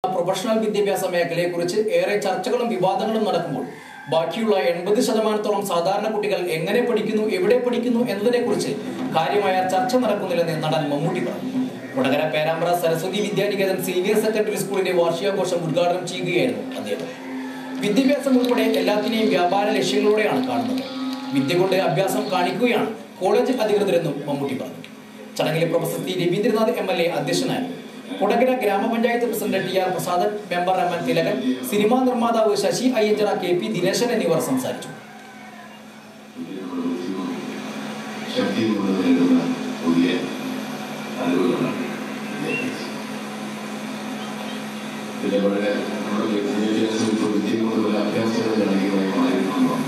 professional വിദ്യാഭ്യാസ മേഖലയെക്കുറിച്ച് ഏറെ ചർച്ചകളും വിവാദങ്ങളും നടക്കുമ്പോൾ ബാക്കിയുള്ള എൺപത് ശതമാനത്തോളം സാധാരണ കുട്ടികൾ എങ്ങനെ പഠിക്കുന്നു എവിടെ പഠിക്കുന്നു എന്നതിനെക്കുറിച്ച് കാര്യമായ ചർച്ച നടക്കുന്നില്ലെന്ന് നടൻ മമ്മൂട്ടി പറഞ്ഞു വടകര പേരാമ്പ്ര സരസ്വതി വിദ്യാനികേതൻ സീനിയർ സെക്കൻഡറി സ്കൂളിന്റെ വാർഷികാഘോഷം ഉദ്ഘാടനം ചെയ്യുകയായിരുന്നു അദ്ദേഹം വിദ്യാഭ്യാസം ഉൾപ്പെടെ എല്ലാത്തിനെയും വ്യാപാര ലക്ഷ്യങ്ങളോടെയാണ് കാണുന്നത് വിദ്യ കൊണ്ട് അഭ്യാസം കാണിക്കുകയാണ് കോളേജ് അധികൃതരെന്നും മമ്മൂട്ടി പറഞ്ഞു ചടങ്ങിലെ professor T Raveendranath M L A അധ്യക്ഷനായിരുന്നു കൊടകര ഗ്രാമപഞ്ചായത്ത് president T R Prasadan member M N Thilakan cinema നിർമ്മാതാവ് ശശി അയ്യഞ്ചറ കെ പി ദിനേശൻ എന്നിവർ സംസാരിച്ചു ശക്തി കൊണ്ട് നേടുന്ന പുതിയ അറിവുകളാണ് വിദ്യാഭ്യാസം പിന്നെ വളരെ നമ്മുടെ വിദ്യാഭ്യാസം ഇപ്പോൾ വിദ്യ കൊണ്ടുള്ള അഭ്യാസങ്ങളുടെ അധികമായി മാറിയിട്ടുണ്ടോ